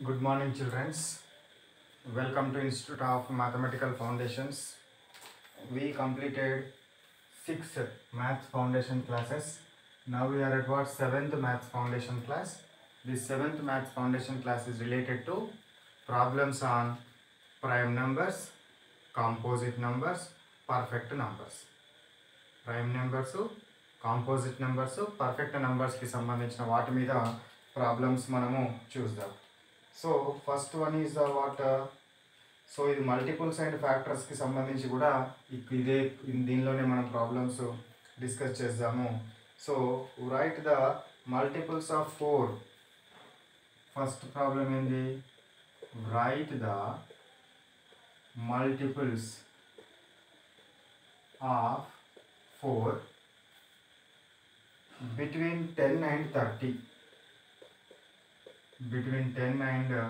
Good morning, children. Welcome to Institute of Mathematical Foundations. We completed six maths foundation classes. Now we are at what seventh maths foundation class. This seventh maths foundation class is related to problems on prime numbers, composite numbers, perfect numbers. Prime numbers composite numbers perfect నెంబర్స్కి సంబంధించిన వాటి మీద problems మనము చూద్దాం so first one is the what so ఇది multiples and ఫ్యాక్టర్స్కి సంబంధించి కూడా ఇక్- ఇదే ఇన్- దీనిలోనే మనం ప్రాబ్లమ్స్ డిస్కస్ చేద్దాము so right the multiples of four first problem ఏంది right the multiples of 4 between 10 and 30 between 10 and uh,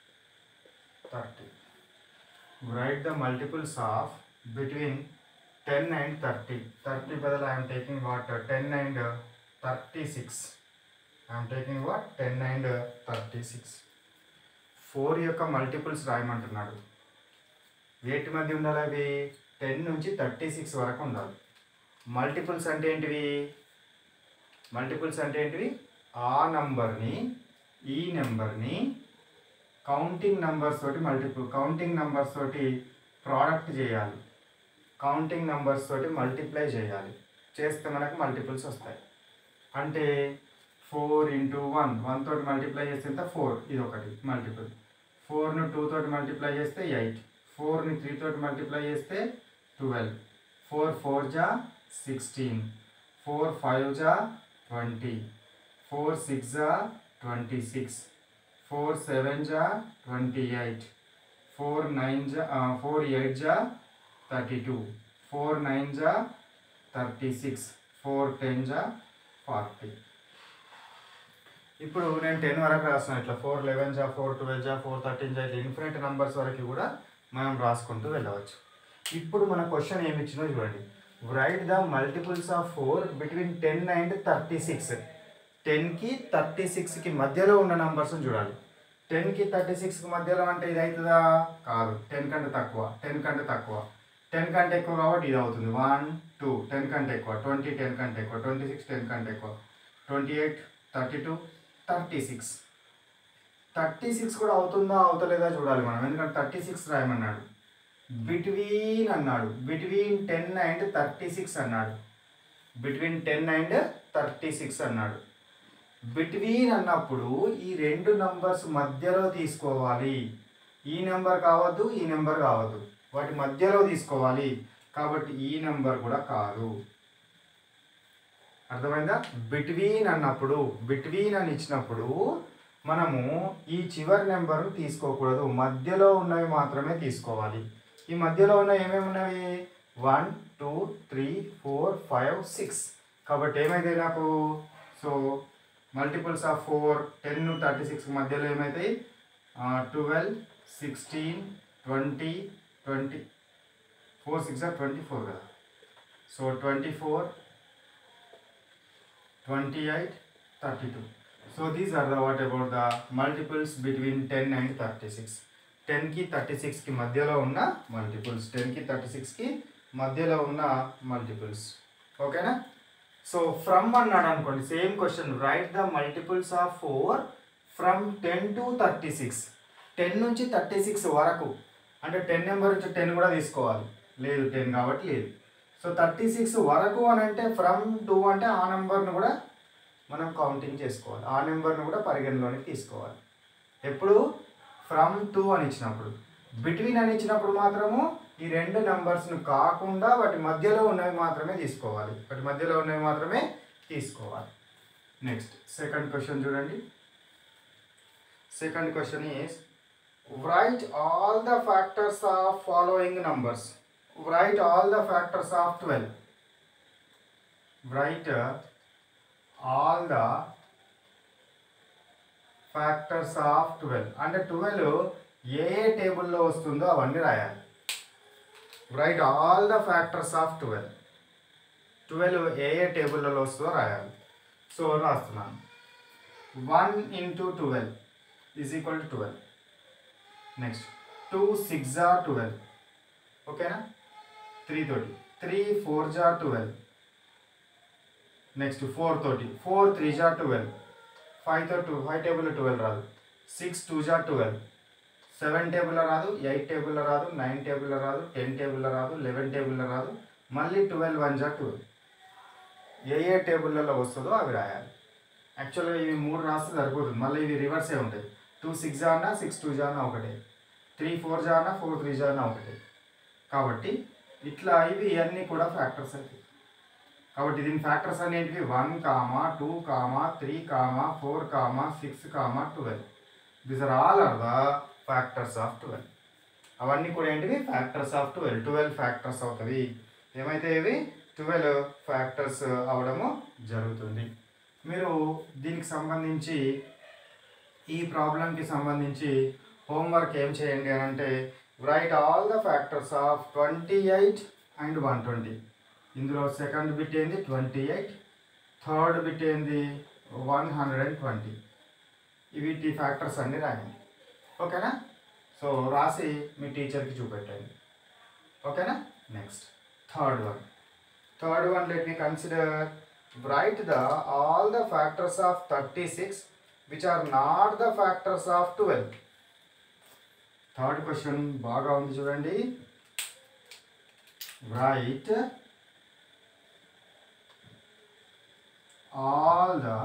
30 write the multiples of between 10 and 30 30 badal i am taking what uh, 10 and uh, 36 i am taking what 10 and uh, 36 four యొక్క multiples రాయమంటున్నాడు వేటి మధ్య ఉండాలి అవి ten నుంచి thirty six వరకు ఉండాలి multiples అంటే ఏంటివి మల్టిపుల్స్ అంటే ఏంటివి ఆ నంబర్ని ఈ నెంబర్ని కౌంటింగ్ నంబర్స్ తోటి మల్టిపుల్ కౌంటింగ్ నంబర్స్ తోటి ప్రోడక్ట్ చేయాలి కౌంటింగ్ నంబర్స్ తోటి మల్టిప్లై చేయాలి చేస్తే మనకు మల్టిపుల్స్ వస్తాయి అంటే ఫోర్ ఇంటూ వన్ వన్ తోటి మల్టిప్లై చేస్తే ఎంత ఫోర్ ఇది ఒకటి మల్టిపుల్ ఫోర్ను టూ తోటి మల్టిప్లై చేస్తే ఎయిట్ ఫోర్ని త్రీ తోటి మల్టిప్లై చేస్తే ట్వెల్వ్ ఫోర్ ఫోర్ జా సిక్స్టీన్ ఫోర్ ఫైవ్ జా ట్వంటీ ఫోర్ సిక్స్ జా ట్వంటీ సిక్స్ ఫోర్ సెవెన్ జా ట్వంటీ ఎయిట్ ఫోర్ నైన్ జా ఫోర్ ఎయిట్ జా థర్టీ టూ ఫోర్ నైన్ జా థర్టీ సిక్స్ ఫోర్ టెన్ జా ఫార్టీ ఇప్పుడు నేను టెన్ వరకు రాసిన ఇట్లా ఫోర్ లెవెన్ జా ఫోర్ ట్వెల్వ్ జా ఫోర్ థర్టీన్ జా ఇట్లా ఇన్ఫినిట్ నంబర్స్ వరకు కూడా మనం రాసుకుంటూ వెళ్ళవచ్చు ఇప్పుడు మన క్వశ్చన్ ఏమి ఇచ్చినో చూడండి right the multiples of four between ten and thirty six టెన్కి థర్టీ సిక్స్కి మధ్యలో ఉన్న నంబర్స్ చూడాలి టెన్కి థర్టీ సిక్స్కి మధ్యలో అంటే ఇది అవుతుందా కాదు టెన్ కంటే తక్కువ టెన్ కంటే తక్కువ టెన్ కంటే ఎక్కువ కాబట్టి ఇది అవుతుంది వన్ టూ టెన్ కంటే ఎక్కువ ట్వంటీ టెన్ కంటే ఎక్కువ ట్వంటీ సిక్స్ టెన్ కంటే ఎక్కువ twenty eight thirty two thirty six thirty six కూడా అవుతుందా అవుతలేదా చూడాలి మనం ఎందుకంటే థర్టీ సిక్స్ రాయమన్నాడు బిట్వీన్ అన్నాడు between ten and thirty six అన్నాడు between ten and thirty six అన్నాడు బిట్వీన్ అన్నప్పుడు ఈ రెండు నంబర్స్ మధ్యలో తీసుకోవాలి ఈ నెంబర్ కావద్దు ఈ నెంబర్ కావద్దు వాటి మధ్యలో తీసుకోవాలి కాబట్టి ఈ నెంబర్ కూడా కాదు అర్థమైందా బిట్వీన్ అన్నప్పుడు బిట్వీన్ అని ఇచ్చినప్పుడు మనము ఈ చివరి నెంబర్ తీసుకోకూడదు మధ్యలో ఉన్నవి మాత్రమే తీసుకోవాలి ఈ మధ్యలో ఉన్న ఏమేమి ఉన్నవి one two three four five six కాబట్టి ఏమైతే నాకు so multiples of four ten thirty six మధ్యలో ఏమైతాయి twelve sixteen twenty twenty four six twenty four కదా so twenty four twenty eight thirty two so these are the what about the multiples between ten and thirty six టెన్కి thirty సిక్స్కి మధ్యలో ఉన్న multiples టెన్కి thirty సిక్స్కి మధ్యలో ఉన్న multiples ఓకేనా సో ఫ్రమ్ అన్నాడు అనుకోండి same question right the multiples of four from ten to thirty six ten నుంచి థర్టీ సిక్స్ వరకు అంటే టెన్ నెంబర్ నుంచి టెన్ కూడా తీసుకోవాలి లేదు టెన్ కాబట్టి లేదు సో థర్టీ సిక్స్ వరకు అని అంటే ఫ్రమ్ టూ అంటే ఆ నెంబర్ను కూడా మనం కౌంటింగ్ చేసుకోవాలి ఆ నెంబర్ను కూడా పరిగణలోనికి తీసుకోవాలి ఎప్పుడు ఫ్రమ్ టూ అని ఇచ్చినప్పుడు బిట్వీన్ అని ఇచ్చినప్పుడు మాత్రము ఈ రెండు నెంబర్స్ను కాకుండా వాటి మధ్యలో ఉన్నవి మాత్రమే తీసుకోవాలి వాటి మధ్యలో ఉన్నవి మాత్రమే తీసుకోవాలి నెక్స్ట్ సెకండ్ క్వశ్చన్ చూడండి second question is write all the factors of following numbers write all the factors of 12 write uh, all the factors of twelve అంటే ట్వెల్వ్ ఏ ఏ టేబుల్లో వస్తుందో అవన్నీ రాయాలి right all the factors of twelve twelve ఏ ఏ టేబుల్లలో వస్తుందో రాయాలి సో రాస్తున్నాను one into twelve is equal to twelve next two six జా ట్వెల్వ్ ఓకేనా త్రీ తోటి త్రీ ఫోర్ జా ట్వెల్వ్ నెక్స్ట్ ఫోర్ తోటి ఫోర్ త్రీ జా ట్వెల్వ్ ఫైవ్ తో టూ ఫైవ్ టేబుల్లో ట్వెల్వ్ రాదు సిక్స్ టూ జా ట్వెల్వ్ సెవెన్ టేబుల్లో రాదు ఎయిట్ టేబుల్లో రాదు నైన్ టేబుల్లో రాదు టెన్ టేబుల్లో రాదు లెవెన్ టేబుల్లో రాదు మళ్ళీ ట్వెల్వ్ వన్ జా ట్వెల్వ్ ఏ ఏ టేబుల్లలో వస్తుందో అవి రాయాలి యాక్చువల్గా ఇవి మూడు రాస్తే సరిపోతుంది మళ్ళీ ఇవి రివర్సే ఉంటాయి టూ సిక్స్ జానా సిక్స్ టూ జానా ఒకటే త్రీ ఫోర్ జానా ఫోర్ త్రీ జానా ఒకటే కాబట్టి ఇట్లా ఇవి అన్నీ కూడా ఫ్యాక్టర్స్ అవుతాయి కాబట్టి దీని ఫ్యాక్టర్స్ అనేటివి one comma two comma three comma four comma six comma twelve these are all are the factors of twelve అవన్నీ కూడా ఏంటివి factors of twelve twelve factors అవుతుంది ఏమైతే ఇవి ట్వెల్వ్ ఫ్యాక్టర్స్ అవడము జరుగుతుంది మీరు దీనికి సంబంధించి ఈ ప్రాబ్లంకి సంబంధించి హోంవర్క్ ఏం చేయండి అని అంటే write all the factors of twenty eight and one twenty ఇందులో సెకండ్ బిట్ ఏంది ట్వంటీ ఎయిట్ థర్డ్ బిట్ ఏంది వన్ హండ్రెడ్ అండ్ ట్వంటీ వీటి ఫ్యాక్టర్స్ అన్నీ రాయండి ఓకేనా సో రాసి మీ టీచర్కి చూపెట్టండి ఓకేనా next third one third one let me consider write the all the factors of 36 which are not the factors of 12 third question బాగా ఉంది చూడండి write all the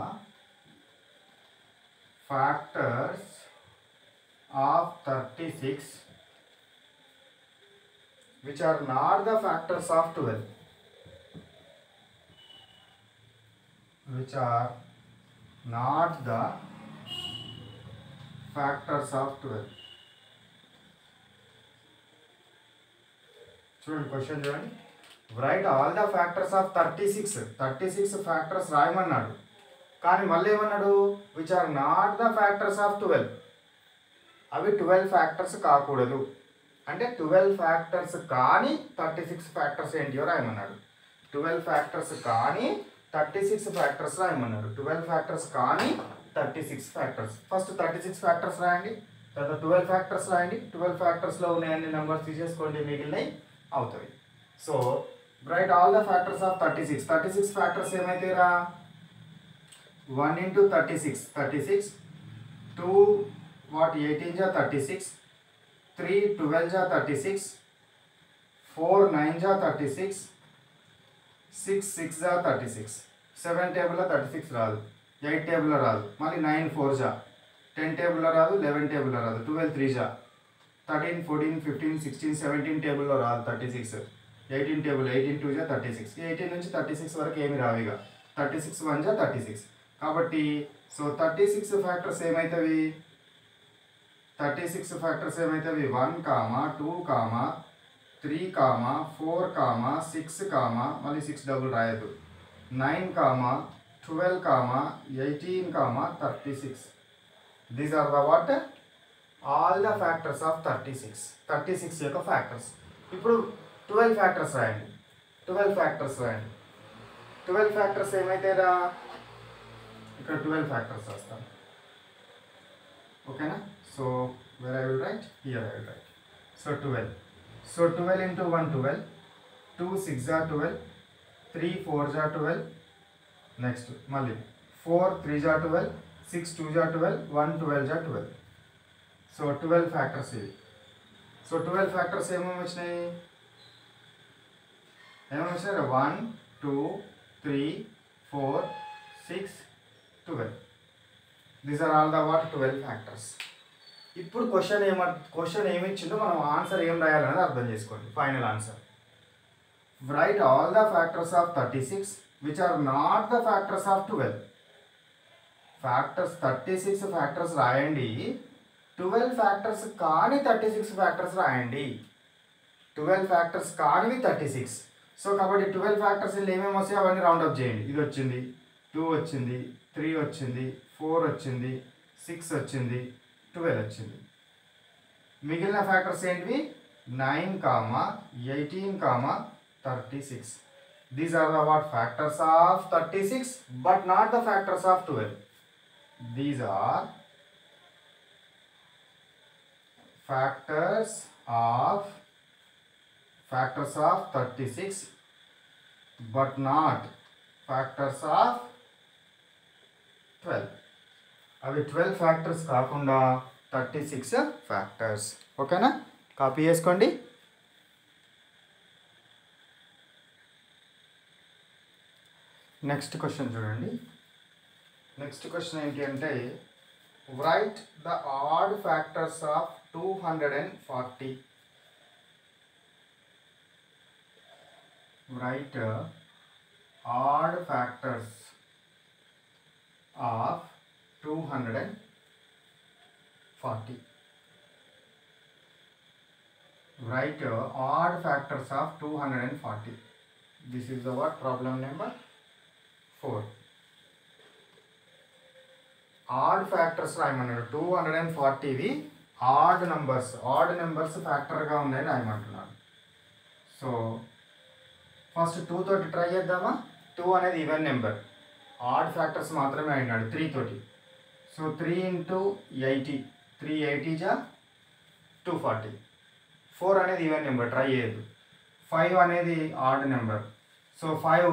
factors of thirty six which are not the factors of twelve which are not the factors of 12 చూడండి question చూడండి write all the factors of thirty six thirty six factors రాయమన్నాడు కానీ మళ్ళీ ఏమన్నాడు which are not the factors of twelve అవి twelve factors కాకూడదు అంటే twelve factors కానీ థర్టీ సిక్స్ ఫ్యాక్టర్స్ ఏంటియో రాయమన్నాడు ట్వెల్వ్ ఫ్యాక్టర్స్ కానీ థర్టీ సిక్స్ ఫ్యాక్టర్స్ రాయమన్నారు ట్వెల్వ్ ఫ్యాక్టర్స్ కానీ thirty six factors first thirty six factors రాయండి తర్వాత ట్వెల్వ్ ఫ్యాక్టర్స్ రాయండి ట్వెల్వ్ ఫ్యాక్టర్స్లో ఉన్న అన్ని నెంబర్స్ తీసేసుకోండి మిగిలినవి అవుతాయి so right all the factors of thirty six thirty six factors ఏమైతే రా one into thirty six thirty six two what eighteen జా థర్టీ సిక్స్ త్రీ ట్వెల్వ్ జా థర్టీ సిక్స్ ఫోర్ నైన్ జా థర్టీ సిక్స్ సిక్స్ సిక్స్ జా thirty six seven టేబుల్లో thirty six రాదు eight టేబుల్లో రాదు మళ్ళీ నైన్ ఫోర్ జా టెన్ టేబుల్లో రాదు లెవెన్ టేబుల్లో రాదు ట్వెల్వ్ త్రీ జా thirteen fourteen fifteen sixteen seventeen టేబుల్లో రాదు thirty six eighteen table eighteen two జా థర్టీ సిక్స్ ఎయిటీన్ నుంచి థర్టీ సిక్స్ వరకు ఏమి రావు ఇక థర్టీ సిక్స్ వన్ జా థర్టీ సిక్స్ కాబట్టి సో థర్టీ సిక్స్ ఫ్యాక్టర్స్ ఏమవుతాయి థర్టీ సిక్స్ ఫ్యాక్టర్స్ ఏమవుతాయి one comma two comma three comma four comma six comma మళ్ళీ సిక్స్ డబుల్ రాయద్దు nine comma twelve comma eighteen comma thirty six these are the what all the factors of thirty six thirty six యొక్క factors ఇప్పుడు twelve factors రాయండి twelve factors రాయండి twelve factors ఏమైతేరా ఇక్కడ twelve factors వస్తాను ఓకేనా so where I will write here I will write so twelve so twelve into one twelve two six జా twelve three four జా ట్వెల్వ్ నెక్స్ట్ మళ్ళీ four three జా twelve six two జా twelve one twelve జా twelve so twelve factors ఇవి so twelve factors ఏమేమి వచ్చినాయి ఏమేమి వచ్చినాయి one two three four six twelve these are all the what twelve factors ఇప్పుడు క్వశ్చన్ ఏమ క్వశ్చన్ ఏమి ఇచ్చిందో మనం ఆన్సర్ ఏం రాయాలనేది అర్థం చేసుకోండి final answer write all the factors of thirty six which are not the factors of twelve factors thirty six factors రాయండి ట్వెల్వ్ ఫ్యాక్టర్స్ కాని థర్టీ సిక్స్ ఫ్యాక్టర్స్ రాయండి ట్వెల్వ్ ఫ్యాక్టర్స్ కానివి థర్టీ సిక్స్ సో కాబట్టి twelve factors ఏమేమి వస్తాయి అవన్నీ round up చేయండి ఇది వచ్చింది టూ వచ్చింది త్రీ వచ్చింది ఫోర్ వచ్చింది సిక్స్ వచ్చింది ట్వెల్వ్ వచ్చింది మిగిలిన ఫ్యాక్టర్స్ ఏంటివి nine comma eighteen comma thirty six these are the what factors of thirty six but not the factors of twelve these are factors of factors of thirty six but not factors of twelve అవి twelve factors కాకుండా thirty six factors ఓకేనా copy చేసుకోండి next question చూడండి next question ఏంటి అంటే write the odd factors of two hundred and forty write odd factors of two hundred and forty write uh, odd factors of 240 this is the what problem number 4 odd factors రాయమన్నాడు two hundred and ఫార్టీవి odd numbers odd numbers ఫ్యాక్టర్గా ఉన్నాయి రాయమంటున్నాడు so first two తోటి try చేద్దామా two అనేది even number odd factors మాత్రమే అయినాడు త్రీ తోటి so three into eighty three eighty జా టూ ఫార్టీ ఫోర్ అనేది ఈవెన్ నెంబర్ ట్రై చేయొద్దు ఫైవ్ అనేది ఆడ్ నెంబర్ సో ఫైవ్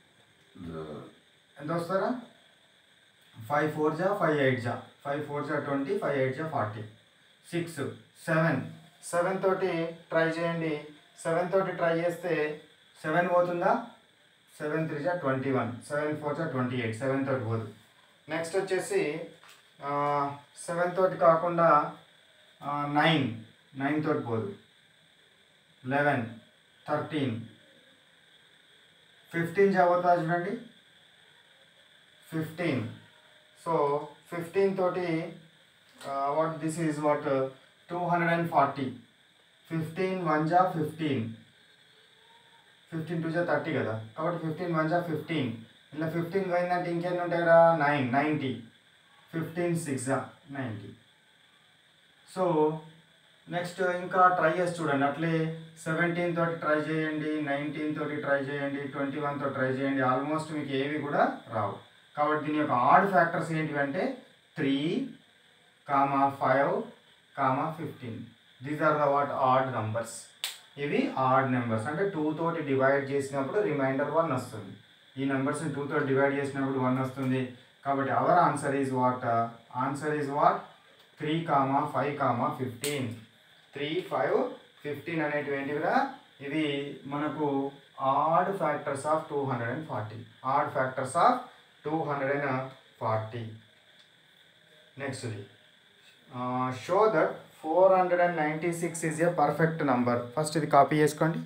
ఎంత వస్తారా ఫైవ్ ఫోర్ జా ఫైవ్ ఎయిట్ జా ఫైవ్ ఫోర్ జా ట్వంటీ ఫైవ్ ఎయిట్ జా ఫార్టీ సిక్స్ సెవెన్ సెవెన్ తోటి ట్రై చేయండి సెవెన్ తోటి ట్రై చేస్తే సెవెన్ పోతుందా సెవెన్ త్రీ జా ట్వంటీ వన్ సెవెన్ ఫోర్ జా ట్వంటీ ఎయిట్ సెవెన్ తోటి పోదు నెక్స్ట్ వచ్చేసి సెవెన్ తోటి కాకుండా నైన్ నైన్ తోటి పోదు లెవెన్ థర్టీన్ ఫిఫ్టీన్ చదువుతా చూడండి ఫిఫ్టీన్ సో ఫిఫ్టీన్ తోటి what this is what two hundred and forty fifteen one జా ఫిఫ్టీన్ ఫిఫ్టీన్ టూ జా థర్టీ కదా కాబట్టి ఫిఫ్టీన్ వన్ జా ఫిఫ్టీన్ ఇలా ఫిఫ్టీన్ పోయిందంటే ఇంకెన్ని ఉంటాయరా నైన్ నైంటీ ఫిఫ్టీన్ సిక్స్ జా నైంటీ సో నెక్స్ట్ ఇంకా ట్రై చేసి చూడండి అట్లే సెవెంటీన్ తోటి ట్రై చేయండి నైన్టీన్ తోటి ట్రై చేయండి ట్వంటీ వన్ తోటి ట్రై చేయండి ఆల్మోస్ట్ మీకు ఏవి కూడా రావు కాబట్టి దీని యొక్క ఆడ్ ఫ్యాక్టర్స్ ఏంటివి అంటే three comma five comma fifteen these are the what odd numbers ఇవి ఆడ్ నెంబర్స్ అంటే టూ తోటి డివైడ్ చేసినప్పుడు రిమైండర్ వన్ వస్తుంది ఈ నెంబర్స్ని టూ తోటి డివైడ్ చేసినప్పుడు వన్ వస్తుంది కాబట్టి our answer is what answer is what three comma five comma fifteen three five fifteen అనేటివి ఏంటివిరా ఇవి మనకు odd factors of two hundred and forty odd factors of two hundred and forty next ఇది show that four hundred and ninety six is a perfect number first ఇది copy చేసుకోండి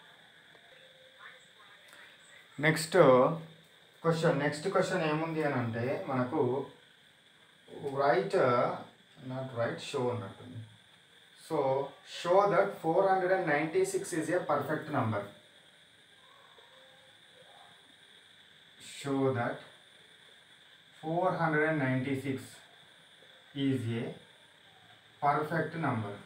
next question next question ఏముంది అని అంటే మనకు write not write show ఉన్నట్టుంది so show that four hundred and ninety six is a perfect number show that four hundred and ninety six is a perfect number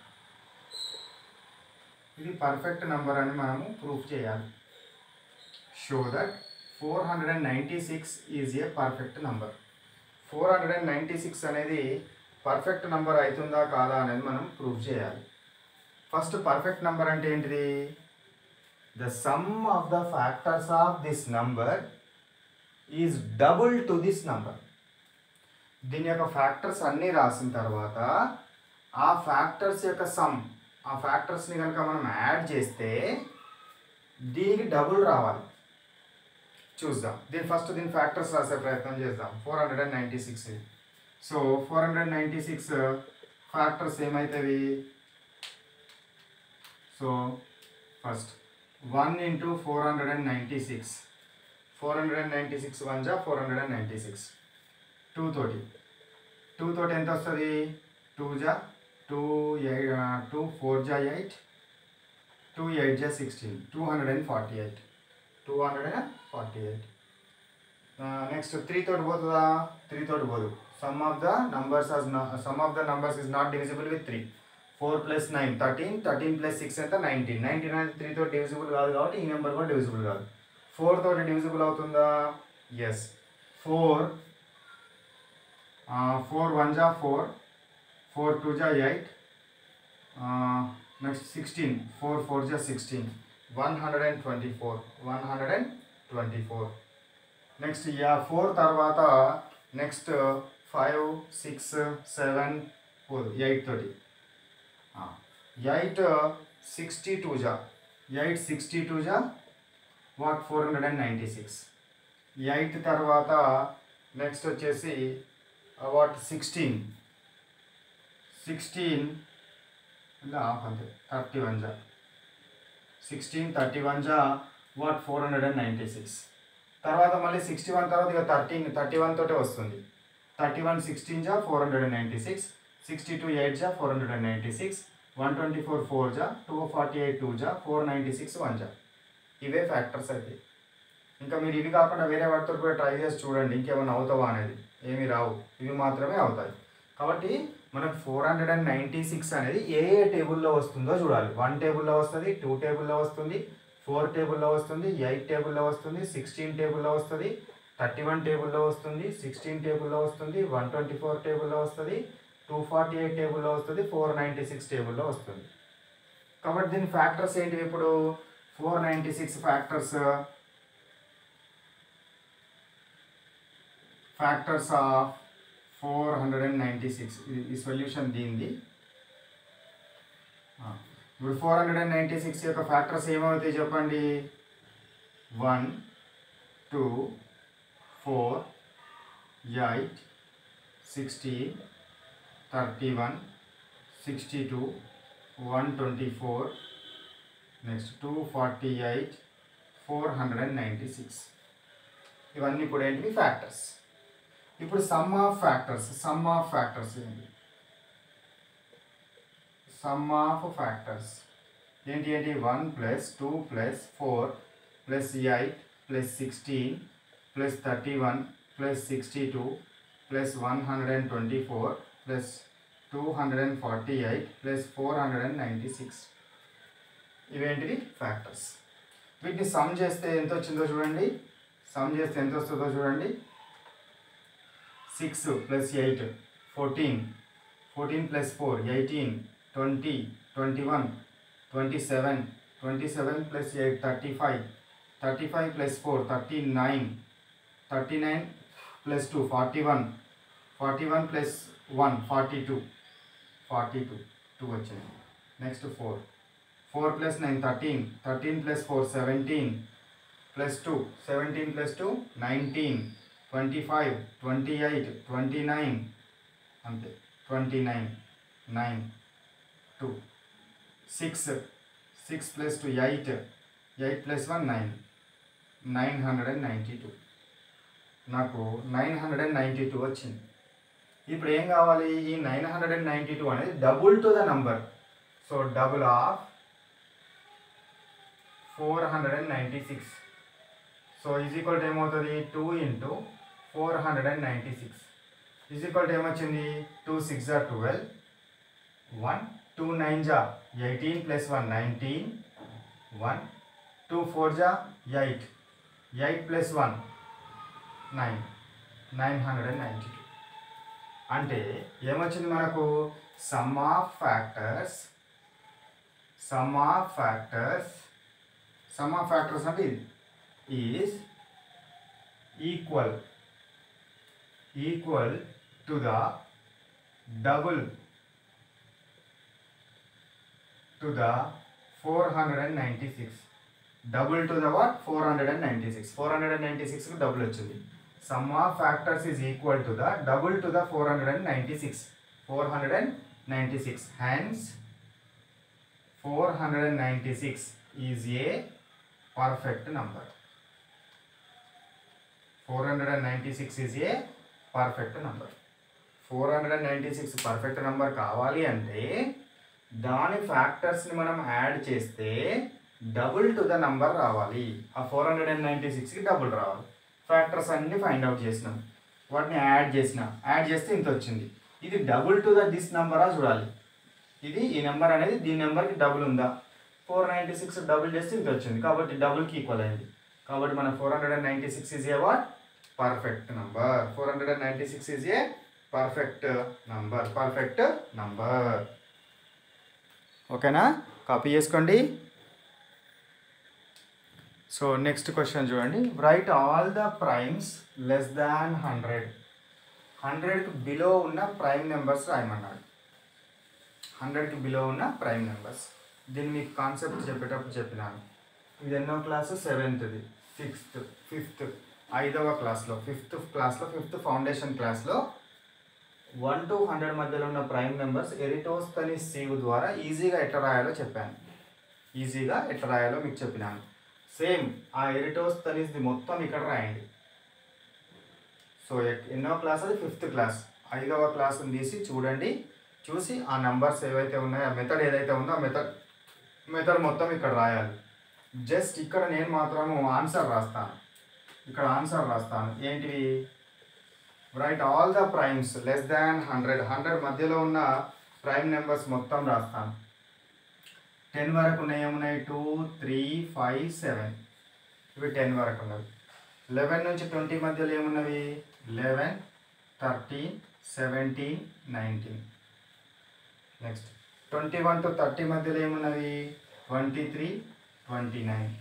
ఇది perfect number అని మనము proof చేయాలి show that four hundred and ninety six is a perfect number four hundred and ninety six అనేది perfect number అవుతుందా కాదా అనేది మనం prove చేయాలి ఫస్ట్ పర్ఫెక్ట్ నంబర్ అంటే ఏంటిది the sum of the factors of this number is double to this number దీని యొక్క ఫ్యాక్టర్స్ అన్నీ రాసిన తర్వాత ఆ ఫ్యాక్టర్స్ యొక్క సమ్ ఆ ఫ్యాక్టర్స్ని కనుక మనం యాడ్ చేస్తే దీనికి డబుల్ రావాలి చూద్దాం దీని ఫస్ట్ దీని ఫ్యాక్టర్స్ రాసే ప్రయత్నం చేద్దాం four hundred and ninety six so four hundred ninety six factors ఏమవుతాయి so first one into four hundred and ninety six four hundred and ninety six one జా four hundred and ninety six two తోటి two తోటి ఎంత వస్తుంది two జా two eight two four జా eight two eight జా sixteen two hundred and forty eight two hundred and forty eight next three తోటి పోతుందా త్రీ తోటి పోదు sum of the numbers as sum of the numbers is not divisible with three four plus nine thirteen thirteen plus six ఎంత nineteen nineteen అనేది three తోటి divisible కాదు కాబట్టి ఈ నెంబర్ కూడా డివిజిబుల్ కాదు ఫోర్ తోటి డివిజిబుల్ అవుతుందా ఎస్ ఫోర్ ఫోర్ వన్ జా ఫోర్ ఫోర్ టూ జా eight next sixteen four four జా sixteen one hundred and twenty four one hundred and twenty four next yeah four తర్వాత next five six seven four eight తోటి eight sixty two జా eight sixty two జా what four hundred and ninety six eight తర్వాత next వచ్చేసి what sixteen sixteen ఇలా half అంతే thirty one జా sixteen thirty one జా what four hundred and ninety six తర్వాత మళ్ళీ సిక్స్టీ వన్ తర్వాత ఇక థర్టీన్ థర్టీ వన్ తోటే వస్తుంది థర్టీ వన్ సిక్స్టీన్ జా four hundred and ninety six sixty two eight జా four hundred and ninety six one twenty four four జా two forty eight two జా ఫోర్ నైంటీ సిక్స్ వన్ జా ఇవే factors అయితే ఇంకా మీరు ఇవి కాకుండా వేరే వాటితో కూడా ట్రై చేసి చూడండి ఇంకేమైనా అవుతావా అనేది ఏమీ రావు ఇవి మాత్రమే అవుతాయి కాబట్టి మనకు four hundred and ninety six అనేది ఏ ఏ టేబుల్లో వస్తుందో చూడాలి వన్ టేబుల్లో వస్తుంది టూ టేబుల్లో వస్తుంది ఫోర్ టేబుల్లో వస్తుంది ఎయిట్ టేబుల్లో వస్తుంది సిక్స్టీన్ టేబుల్లో వస్తుంది థర్టీ వన్ టేబుల్లో వస్తుంది సిక్స్టీన్ టేబుల్లో వస్తుంది వన్ ట్వంటీ ఫోర్ టేబుల్లో వస్తుంది టూ ఫార్టీ ఎయిట్ టేబుల్లో వస్తుంది ఫోర్ నైంటీ సిక్స్ టేబుల్లో వస్తుంది కాబట్టి దీని ఫ్యాక్టర్స్ ఏంటివి ఇప్పుడు four ninety six factors factors of four hundred and ninety six ఈ సొల్యూషన్ దీనిది ఆ, ఇప్పుడు four hundred and ninety six యొక్క ఫ్యాక్టర్స్ ఏమవుతాయి చెప్పండి one two four eight sixty thirty one sixty two one twenty four next two forty eight four hundred and ninety six ఇవన్నీ కూడా ఏంటివి ఫ్యాక్టర్స్ ఇప్పుడు sum of factors sum of factors ఏంటి sum of factors ఏంటి ఏంటి one plus two plus four plus eight plus sixteen plus thirty one plus sixty two plus one hundred and twenty four plus two hundred and forty eight plus four hundred and ninety six ఇవేంటివి factors వీటిని sum చేస్తే ఎంత వచ్చిందో చూడండి sum చేస్తే ఎంత వస్తుందో చూడండి six plus eight fourteen fourteen plus four eighteen twenty twenty one twenty seven twenty seven plus eight thirty five thirty five plus four thirty nine thirty nine plus two forty one forty one plus one forty two forty two two వచ్చింది next four four plus nine thirteen thirteen plus four seventeen plus two seventeen plus two nineteen twenty five twenty eight twenty nine అంతే twenty nine nine two six six plus two eight eight plus one nine nine hundred and ninety two నాకు nine hundred and ninety two వచ్చింది ఇప్పుడు ఏం కావాలి ఈ nine hundred and ninety two అనేది double to the number so double of four hundred and ninety six so is equal to ఏమవుతుంది two into four hundred and ninety six is equal to ఏమొచ్చింది two six జా twelve one two nine జా eighteen plus one nineteen one two four జా eight eight plus one nine nine hundred and ninety two అంటే ఏమొచ్చింది మనకు sum of factors sum of factors sum of factors అంటే ఇది is equal equal to the double to the four hundred and ninety six double to the what four hundred and ninety six four hundred and ninety సిక్స్కి double వచ్చింది sum of factors is equal to the double to the four hundred and ninety six four hundred and ninety six hence four hundred and ninety six is a perfect number four hundred and ninety six is a perfect number four hundred and ninety six perfect number కావాలి అంటే దాని ఫ్యాక్టర్స్ని మనం add చేస్తే double to the number రావాలి ఆ four hundred and ninety సిక్స్కి double రావాలి factors అన్ని ఫైండ్ అవుట్ చేసినాం వాటిని యాడ్ చేసిన యాడ్ చేస్తే ఇంత వచ్చింది ఇది డబుల్ టు ద దిస్ నెంబరా చూడాలి ఇది ఈ నెంబర్ అనేది దీని నెంబర్కి డబుల్ ఉందా ఫోర్ నైంటీ సిక్స్ డబుల్ చేస్తే ఇంత వచ్చింది కాబట్టి డబుల్కి ఈక్వల్ అయింది కాబట్టి మన four hundred and ninety six is a what perfect number four hundred and ninety six is a perfect number perfect number ఓకేనా కాపీ చేసుకోండి సో నెక్స్ట్ క్వశ్చన్ చూడండి write all the primes less than hundred హండ్రెడ్కి below ఉన్న prime numbers రాయమన్నాడు హండ్రెడ్కి below ఉన్న prime numbers దీన్ని మీకు కాన్సెప్ట్ చెప్పేటప్పుడు చెప్పినాను ఇది ఎన్నో క్లాసు సెవెంత్ది సిక్స్త్ ఫిఫ్త్ ఐదవ క్లాస్లో ఫిఫ్త్ క్లాస్లో ఫిఫ్త్ ఫౌండేషన్ క్లాస్లో వన్ టు హండ్రెడ్ మధ్యలో ఉన్న ప్రైమ్ నెంబర్స్ ఎరిటోస్తని సీవ్ ద్వారా ఈజీగా ఎట్లా రాయాలో చెప్పాను ఈజీగా ఎట్లా రాయాలో మీకు చెప్పినాను సేమ్ ఆ ఎరిటోస్తనీస్ది మొత్తం ఇక్కడ రాయండి సో ఎక్- ఎన్నో క్లాస్ అది ఫిఫ్త్ క్లాస్ ఐదవ క్లాస్ని తీసి చూడండి చూసి ఆ నంబర్స్ ఏవైతే ఉన్నాయో ఆ మెథడ్ ఏదైతే ఉందో ఆ మెథడ్ మెథడ్ మొత్తం ఇక్కడ రాయాలి జస్ట్ ఇక్కడ నేను మాత్రము ఆన్సర్ రాస్తాను ఇక్కడ ఆన్సర్ రాస్తాను ఏంటివి write all the primes less than hundred hundred మధ్యలో ఉన్న ప్రైమ్ నెంబర్స్ మొత్తం రాస్తాను టెన్ వరకు ఉన్నాయి ఏమున్నాయి టూ త్రీ ఫైవ్ సెవెన్ ఇవి టెన్ వరకు ఉన్నవి లెవెన్ నుంచి ట్వంటీ మధ్యలో ఏమున్నవి eleven thirteen seventeen nineteen next twenty one to thirty మధ్యలో ఏమున్నవి twenty three twenty nine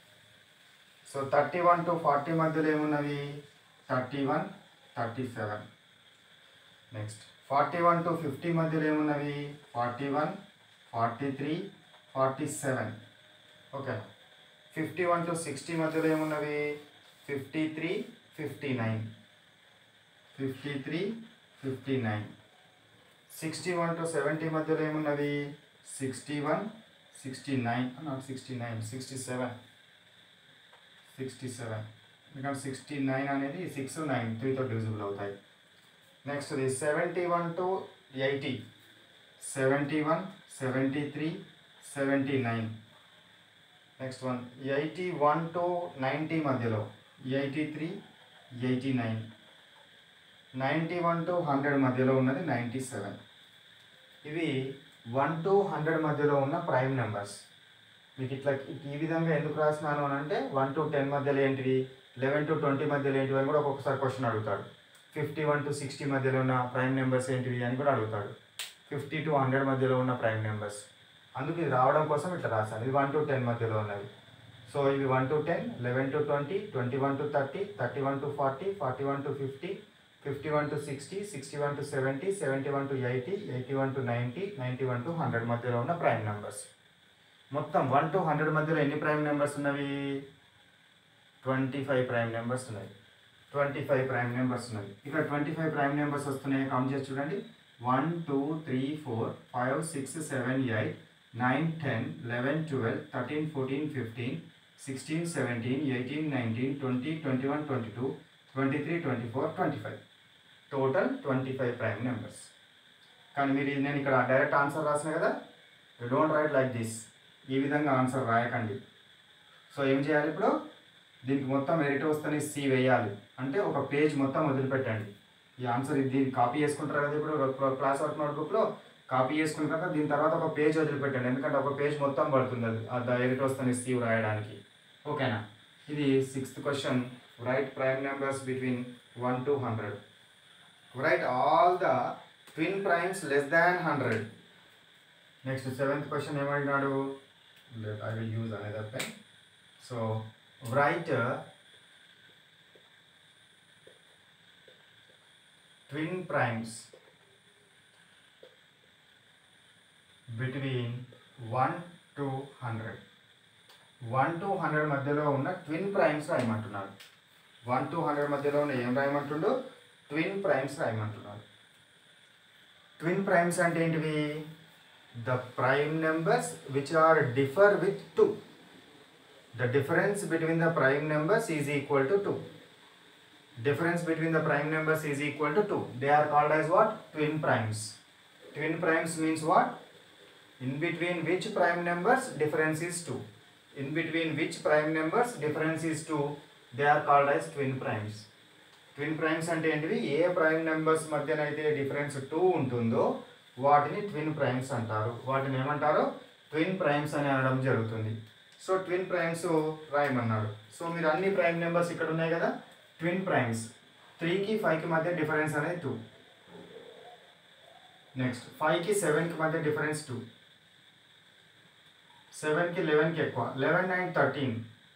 so thirty one to forty మధ్యలో ఏమున్నవి thirty one thirty seven next forty one to fifty మధ్యలో ఏమున్నవి forty one forty three forty seven okay fifty one to sixty మధ్యలో ఏమున్నవి fifty three fifty nine fifty three fifty nine sixty one to seventy మధ్యలో ఏమున్నవి sixty one sixty nine not sixty nine sixty seven sixty seven ఎందుకంటే sixty nine అనేది six nine త్రీతో divisible అవుతాయి next ఇది seventy one to eighty seventy one seventy three seventy nine next one eighty one to ninety మధ్యలో eighty three eighty nine ninety one to hundred మధ్యలో ఉన్నది ninety seven ఇవి one to hundred మధ్యలో ఉన్న prime numbers మీకు ఇట్లా ఈ విధంగా ఎందుకు రాసినాను అని అంటే వన్ టు టెన్ మధ్యలో ఏంటివి లెవెన్ టు ట్వంటీ మధ్యలో ఏంటివి అని కూడా ఒక్కొక్కసారి క్వశ్చన్ అడుగుతాడు ఫిఫ్టీ వన్ టు సిక్స్టీ మధ్యలో ఉన్న ప్రైమ్ నెంబర్స్ ఏంటివి అని కూడా అడుగుతాడు ఫిఫ్టీ టు హండ్రెడ్ మధ్యలో ఉన్న ప్రైమ్ నెంబర్స్ అందుకు ఇది రావడం కోసం ఇట్లా రాశాను ఇది వన్ టు టెన్ మధ్యలో ఉన్నవి సో ఇవి one to ten eleven to twenty twenty one to thirty thirty one to forty forty one to fifty fifty one to sixty sixty one to seventy seventy one to eighty eighty one to ninety ninety one to hundred మధ్యలో ఉన్న prime numbers మొత్తం one to hundred మధ్యలో ఎన్ని prime numbers ఉన్నవి twenty five prime numbers ఉన్నాయి twenty five prime numbers ఉన్నాయి ఇక్కడ twenty five prime numbers వస్తున్నాయి కౌంట్ చేసి చూడండి one two three four five six seven eight nine ten eleven twelve thirteen fourteen fifteen sixteen seventeen eighteen nineteen twenty twenty one twenty two twenty three twenty four twenty five total twenty five prime numbers కానీ మీరు ఇది నేను ఇక్కడ direct answer రాసిన కదా you don't write like this ఈ విధంగా answer రాయకండి so ఏం చేయాలి ఇప్పుడు దీనికి మొత్తం ఎడిట్ వస్తుంది సి వేయాలి అంటే ఒక పేజ్ మొత్తం వదిలిపెట్టండి ఈ ఆన్సర్ ఇది దీన్ని కాపీ చేసుకుంటారు కదా ఇప్పుడు క్లాస్ వర్క్ నోట్బుక్లో కాపీ చేసుకున్న తర్వాత దీని తర్వాత ఒక పేజ్ వదిలిపెట్టండి ఎందుకంటే ఒక పేజ్ మొత్తం పడుతుంది అది ఆ ఎడిట్ వస్తుంది సి రాయడానికి ఓకేనా ఇది sixth question write prime numbers between one to hundred write all the twin primes less than hundred next seventh question ఏమడినాడు let I will use another pen. So write uh, twin primes between 1 to 100. 1 to 100 మధ్యలో ఉన్న twin primes రాయమంటున్నాడు one to hundred మధ్యలో ఉన్న ఏం రాయమంటుండు twin primes రాయమంటున్నాడు twin primes అంటే ఏంటివి the prime numbers which are differ with 2 the difference between the prime numbers is equal to 2 difference between the prime numbers is equal to 2 they are called as what twin primes twin primes means what in between which prime numbers difference is 2 in between which prime numbers difference is 2 they are called as twin primes twin primes అంటే ఏంటివి ఏ prime numbers మధ్యనైతే difference two ఉంటుందో వాటిని twin primes అంటారు వాటిని ఏమంటారు twin primes అని అనడం జరుగుతుంది సో ట్విన్ ప్రైమ్స్ రాయమన్నాడు సో మీరు అన్ని ప్రైమ్ నెంబర్స్ ఇక్కడ ఉన్నాయి కదా ట్విన్ ప్రైమ్స్ త్రీకి ఫైవ్కి మధ్య డిఫరెన్స్ అనేది టూ నెక్స్ట్ ఫైవ్కి సెవెన్కి మధ్య డిఫరెన్స్ టూ సెవెన్కి లెవెన్కి ఎక్కువ లెవెన్ నైన్ థర్టీన్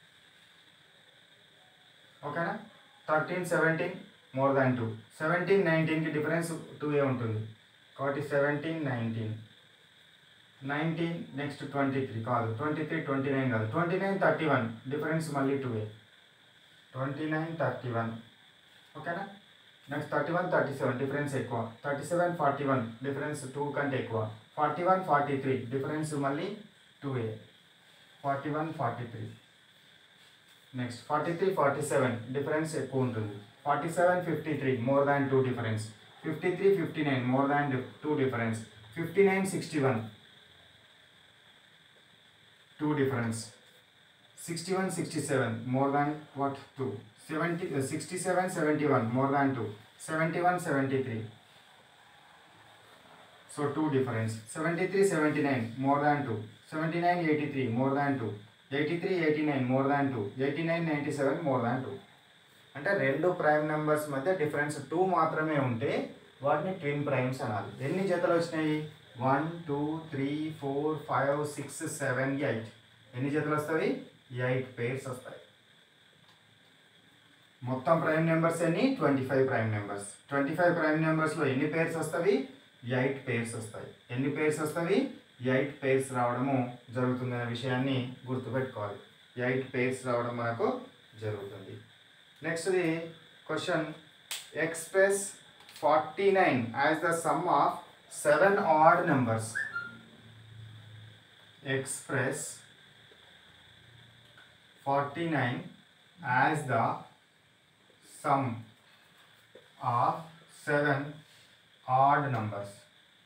ఓకేనా thirteen seventeen more than two seventeen నైన్టీన్కి డిఫరెన్స్ టూ ఏ ఉంటుంది కాబట్టి seventeen nineteen nineteen next twenty three కాదు ట్వంటీ త్రీ ట్వంటీ నైన్ కాదు twenty nine thirty one difference మళ్ళీ టూ ఏ ట్వంటీ నైన్ థర్టీ వన్ ఓకేనా next thirty one thirty seven difference ఎక్కువ thirty seven forty one difference two కంటే ఎక్కువ forty one forty three difference మళ్ళీ two ఏ forty one forty three next forty three forty seven difference ఎక్కువ ఉంటుంది forty seven fifty three more than two difference fifty three fifty nine more than two difference fifty nine sixty one two difference sixty one sixty seven more than what two seventy sixty seven seventy one more than two seventy one seventy three so two difference seventy three seventy nine more than two seventy nine eighty three more than two eighty three eighty nine more than two eighty nine ninety seven more than two అంటే రెండు prime numbers మధ్య difference two మాత్రమే ఉంటే వాటిని twin primes అనాలి ఎన్ని జతలు వచ్చినాయి one two three four five six seven eight ఎన్ని జతలు వస్తాయి ఎయిట్ పేర్స్ వస్తాయి మొత్తం ప్రైమ్ నెంబర్స్ ఎన్ని twenty five prime numbers twenty five prime నెంబర్స్లో ఎన్ని పేర్స్ వస్తాయి ఎయిట్ పేర్స్ వస్తాయి ఎన్ని పేర్స్ వస్తాయి ఎయిట్ పేర్స్ రావడము జరుగుతుందనే విషయాన్ని గుర్తుపెట్టుకోవాలి ఎయిట్ పేర్స్ రావడం మనకు జరుగుతుంది నెక్స్ట్ది question express forty nine as the sum of seven odd numbers express forty nine as the sum of seven odd numbers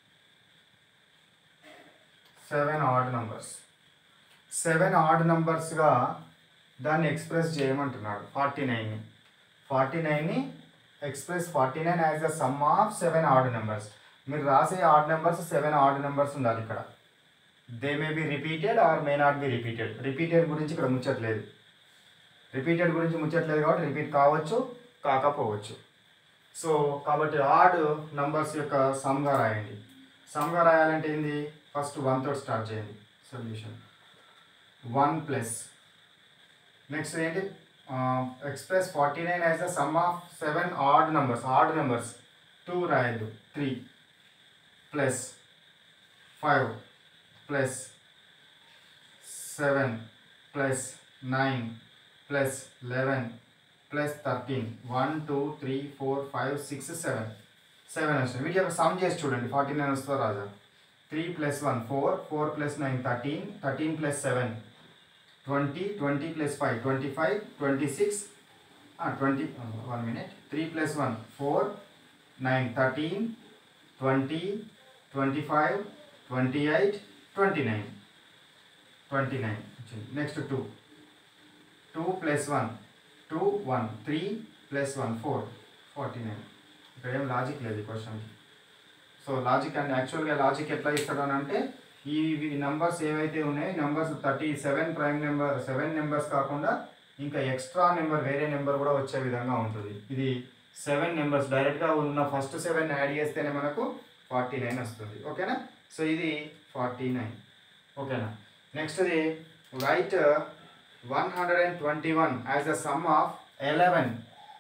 seven odd numbers seven odd నంబర్స్గా దాన్ని ఎక్స్ప్రెస్ చేయమంటున్నాడు ఫార్టీ నైన్ని ఫార్టీ నైన్ని express forty nine as the sum of seven odd numbers మీరు రాసే odd numbers seven odd numbers ఉండాలి ఇక్కడ they may be repeated or may not be repeated repeated గురించి ఇక్కడ ముచ్చట్లేదు రిపీటెడ్ గురించి ముచ్చట్లేదు కాబట్టి రిపీట్ కావచ్చు కాకపోవచ్చు సో కాబట్టి ఆడ్ నంబర్స్ యొక్క సమ్గా రాయండి సమ్గా రాయాలంటే ఏంది ఫస్ట్ వన్ తోటి స్టార్ట్ చేయండి సొల్యూషన్ వన్ ప్లస్ నెక్స్ట్ ఏంటి express forty nine as the sum of seven odd numbers odd numbers two రాయద్దు three plus five plus seven plus nine plus eleven plus thirteen one two three four five six seven seven వస్తుంది వీటి యొక్క sum చేసి చూడండి forty nine వస్తుందో రాజా three plus one four four plus nine thirteen thirteen plus seven twenty twenty plus five twenty five twenty six twenty one minute three plus one four nine thirteen twenty twenty five twenty eight twenty nine twenty nine వచ్చింది next two two plus one two one three plus one four forty nine ఇక్కడ ఏం logic లేదు ఈ క్వశ్చన్కి so logic and యాక్చువల్గా logic ఎట్లా ఇస్తాడు అని అంటే ఈ నెంబర్స్ ఏవైతే ఉన్నాయో ఈ numbers thirty seven prime number seven numbers కాకుండా ఇంకా ఎక్స్ట్రా నెంబర్ వేరే నెంబర్ కూడా వచ్చే విధంగా ఉంటుంది ఇది సెవెన్ నెంబర్స్ డైరెక్ట్గా ఉన్న ఫస్ట్ సెవెన్ యాడ్ చేస్తేనే మనకు ఫార్టీ నైన్ వస్తుంది ఓకేనా సో ఇది ఫార్టీ నైన్ ఓకేనా నెక్స్ట్ది write one hundred and twenty one as the sum of eleven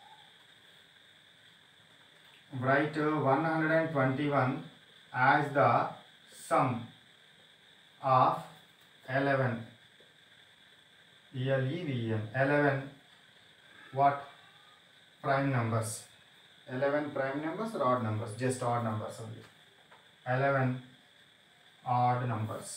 write uh, 121 as the sum of 11 ELEVN 11 what prime numbers 11 prime numbers or odd numbers just odd numbers only 11 odd numbers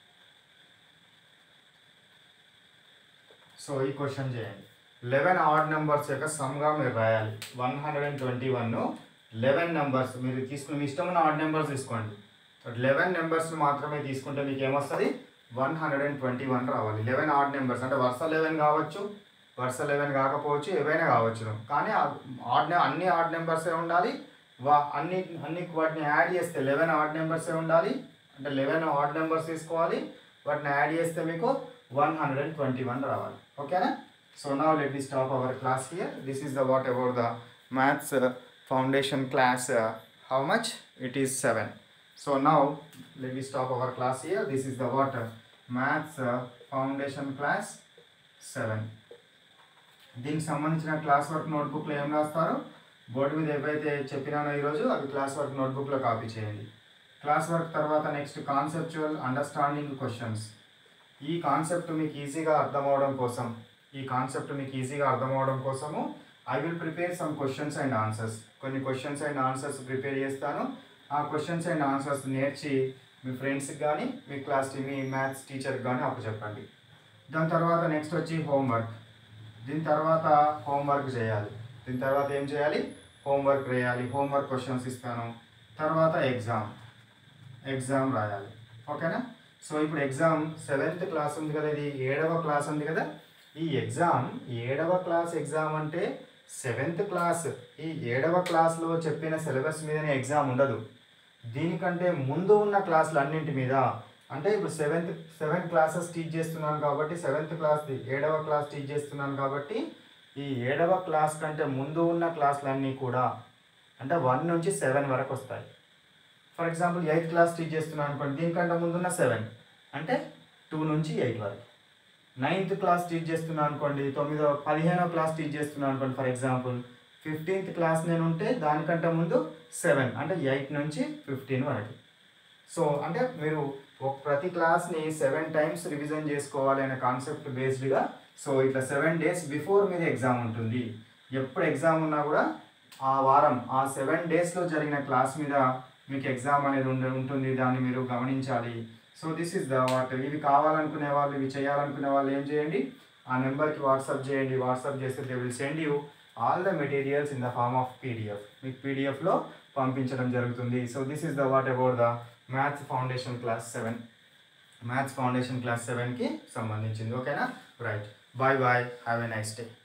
so ఈ question చేయండి eleven odd numbers యొక్క సమ్గా మీరు రాయాలి one hundred and twenty one eleven numbers మీరు తీసుకుని మీ ఇష్టం ఉన్న ఆడ్ నెంబర్స్ తీసుకోండి బట్ లెవెన్ నెంబర్స్ మాత్రమే తీసుకుంటే మీకు ఏమొస్తుంది one hundred and twenty one రావాలి లెవెన్ ఆడ్ నెంబర్స్ అంటే వరుస లెవెన్ కావచ్చు వరుస లెవెన్ కాకపోవచ్చు ఏవైనా కావచ్చు కానీ ఆడ్ అన్ని ఆడ్ నెంబర్సే ఉండాలి వా అన్ని అన్ని వాటిని యాడ్ చేస్తే లెవెన్ ఆడ్ నెంబర్సే ఉండాలి అంటే లెవెన్ ఆడ్ నెంబర్స్ తీసుకోవాలి వాటిని యాడ్ చేస్తే మీకు one hundred and twenty one రావాలి ఓకేనా so now let we stop our class here this is the what about the maths foundation class how much it is seven so now let we stop our class here this is the what maths foundation class seven దీనికి సంబంధించిన class work నోట్బుక్లో ఏం రాస్తారు board మీద ఏవైతే చెప్పినానో ఈరోజు అవి class work నోట్బుక్లో కాపీ చేయండి క్లాస్ వర్క్ తర్వాత నెక్స్ట్ కాన్సెప్చువల్ అండర్స్టాండింగ్ క్వశ్చన్స్ ఈ కాన్సెప్ట్ మీకు ఈజీగా అర్థం అవడం కోసం ఈ కాన్సెప్ట్ మీకు ఈజీగా అర్థం అవడం కోసము I will prepare some questions and answers కొన్ని క్వశ్చన్స్ అండ్ ఆన్సర్స్ ప్రిపేర్ చేస్తాను ఆ క్వశ్చన్స్ అండ్ ఆన్సర్స్ నేర్చి మీ ఫ్రెండ్స్కి కానీ మీ క్లాస్ మీ మ్యాథ్స్ టీచర్కి కానీ అప్పు చెప్పండి దాని తర్వాత నెక్స్ట్ వచ్చి హోంవర్క్ దీని తర్వాత హోంవర్క్ చేయాలి దీని తర్వాత ఏం చేయాలి హోంవర్క్ చేయాలి హోంవర్క్ క్వశ్చన్స్ ఇస్తాను తర్వాత ఎగ్జామ్ ఎగ్జామ్ రాయాలి ఓకేనా సో ఇప్పుడు ఎగ్జామ్ సెవెంత్ క్లాస్ ఉంది కదా ఇది ఏడవ క్లాస్ ఉంది కదా ఈ ఎగ్జామ్ ఏడవ క్లాస్ ఎగ్జామ్ అంటే సెవెంత్ క్లాస్ ఈ ఏడవ క్లాస్లో చెప్పిన సిలబస్ మీదనే ఎగ్జామ్ ఉండదు దీనికంటే ముందు ఉన్న క్లాసులు అన్నింటి మీద అంటే ఇప్పుడు సెవెంత్ సెవెన్ క్లాసెస్ టీచ్ చేస్తున్నాను కాబట్టి సెవెంత్ క్లాస్ ఏడవ క్లాస్ టీచ్ చేస్తున్నాను కాబట్టి ఈ ఏడవ క్లాస్ కంటే ముందు ఉన్న క్లాసులన్నీ కూడా అంటే వన్ నుంచి సెవెన్ వరకు వస్తాయి for example eighth class teach చేస్తున్నాను అనుకోండి దీనికంటే ముందున్న సెవెన్ అంటే టూ నుంచి ఎయిట్ వరకు నైన్త్ క్లాస్ టీచ్ చేస్తున్నాను అనుకోండి తొమ్మిదో పదిహేనో క్లాస్ టీచ్ చేస్తున్నాను అనుకోండి ఫర్ ఎగ్జాంపుల్ ఫిఫ్టీన్త్ క్లాస్ నేను ఉంటే దానికంటే ముందు సెవెన్ అంటే ఎయిట్ నుంచి ఫిఫ్టీన్ వరకు సో అంటే మీరు ఒక ప్రతి క్లాస్ని సెవెన్ టైమ్స్ రివిజన్ చేసుకోవాలి అనే కాన్సెప్ట్ బేస్డ్గా సో ఇట్లా సెవెన్ డేస్ బిఫోర్ మీద ఎగ్జామ్ ఉంటుంది ఎప్పుడు ఎగ్జామ్ ఉన్నా కూడా ఆ వారం ఆ సెవెన్ డేస్లో జరిగిన క్లాస్ మీద మీకు ఎగ్జామ్ అనేది ఉండ ఉంటుంది దాన్ని మీరు గమనించాలి so this is the what ఇవి కావాలనుకునే వాళ్ళు ఇవి చేయాలనుకునే వాళ్ళు ఏం చేయండి ఆ నెంబర్కి వాట్సాప్ చేయండి వాట్సాప్ చేస్తే they will send you all the materials in the form of PDF మీకు పీడిఎఫ్లో పంపించడం జరుగుతుంది so this is the what about the maths foundation class seven maths foundation class సెవెన్కి సంబంధించింది ఓకేనా right bye bye have a nice day